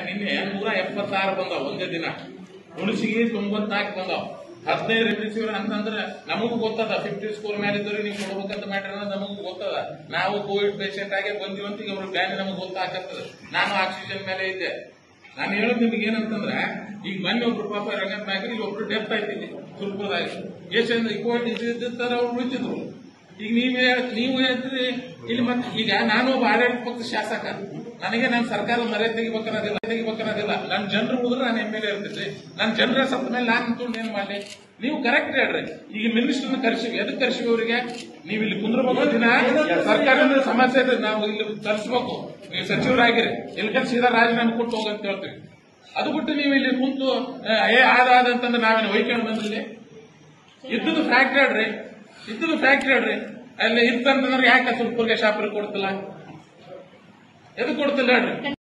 ನಿನ್ನೆ ನೂರ ಎಪ್ಪತ್ತಾರು ಬಂದಾವ ಒಂದೇ ದಿನ ಹುಣಸಿಗೆ ತೊಂಬತ್ನಾಲ್ಕು ಬಂದಾವ ಹದಿನೈದು ರೆಮಿಡಿಸಿವಿರ್ ಅಂತಂದ್ರೆ ನಮಗೂ ಗೊತ್ತದ ಫಿಫ್ಟಿ ಸ್ಕೋರ್ ಮೇಲೆ ಇದ್ದವ್ರಿಗೆ ನೀವು ಕೊಡ್ಬೇಕಂತ ಮ್ಯಾಟ್ರ್ ಅನ್ನೋದು ನಮಗೂ ಗೊತ್ತದ ನಾವು ಕೋವಿಡ್ ಪೇಷಂಟ್ ಆಗಿ ಬಂದಿವಂತ ಈಗ ಅವ್ರ ಬ್ಯಾನ್ ನಮಗೆ ಗೊತ್ತಾಗತ್ತದ ನಾನು ಆಕ್ಸಿಜನ್ ಮೇಲೆ ಇದ್ದೆ ನಾನು ಹೇಳೋದು ನಿಮ್ಗೆ ಏನಂತಂದ್ರೆ ಈಗ ಮೊನ್ನೆ ಒಬ್ರು ಪಾಪ ರಂಗನಾಥ್ ನಾಯಕರು ಇಲ್ಲಿ ಒಬ್ರು ಡೆತ್ ಆಯ್ತಿದೆ ಸುರ್ಪುರದಾಗ ಎಷ್ಟು ಕೋವಿಡ್ ಇದ್ದಿರ್ತಾರೆ ಅವ್ರು ಉಳಿತಿದ್ರು ಈಗ ನೀವೇ ನೀವು ಹೇಳ್ತೀರಿ ಇಲ್ಲಿ ಮತ್ತೆ ಈಗ ನಾನು ಒಬ್ಬ ಆಡಳಿತ ಪಕ್ಷ ಶಾಸಕ ನನಗೆ ನಾನು ಸರ್ಕಾರ ಮರೆ ತೆಗಿಬೇಕನ್ನೋದಿಲ್ಲ ತೆಗಿಬೇಕನ್ನೋದಿಲ್ಲ ನನ್ನ ಜನರು ಹೋದ್ರೆ ನಾನು ಎಮ್ ಎಲ್ ಎ ಇರ್ತಿದ್ರಿ ನನ್ನ ಜನರ ಸತ್ತ ಮೇಲೆ ನಾನು ನಿಂತ್ಕೊಂಡು ಏನ್ ಮಾಡಲಿ ನೀವು ಕರೆಕ್ಟ್ ಹೇಳ್ರಿ ಈಗ ಮಿನಿಸ್ಟರ್ನ ಕರ್ಸಿವಿ ಎದಕ್ಕೆ ಕರ್ಸಿವಿ ಅವರಿಗೆ ನೀವು ಇಲ್ಲಿ ಕುಂದ್ರಬೇಕು ದಿನ ಸರ್ಕಾರದ ಸಮಸ್ಯೆ ಇದೆ ನಾವು ಇಲ್ಲಿ ತರಿಸ್ಬೇಕು ನೀವು ಸಚಿವರಾಗಿರಿ ಇಲ್ಲಿ ಸೀದಾ ರಾಜೀನಾಮೆ ಕೊಟ್ಟು ಹೋಗಂತ ಹೇಳ್ತೀವಿ ಅದು ಬಿಟ್ಟು ನೀವು ಇಲ್ಲಿ ಕುಂತು ಆ, ಏ ಆದ ಆದ ಅಂತಂದ್ರೆ ನಾವೇನು ಒಯ್ಕೊಂಡು ಬಂದಿಲ್ಲಿ ಇದ್ದದ್ದು ಫ್ಯಾಕ್ಟ್ರಿ ಹೇಳ್ರಿ ಇದ್ದದ್ದು ಫ್ಯಾಕ್ಟ್ರಿ ಹೇಳ್ರಿ ಅಲ್ಲಿ ಇತ್ತಂತಂದ್ರೆ ಯಾಕೆ ಸುಲ್ಪುರ್ಗೆ ಶಾಪುರಿಗೆ ಕೊಡ್ತಿಲ್ಲ ಎದಕ್ಕೆ ಕೊಡ್ತಿಲ್ಲ ಹೇಳ್ರಿ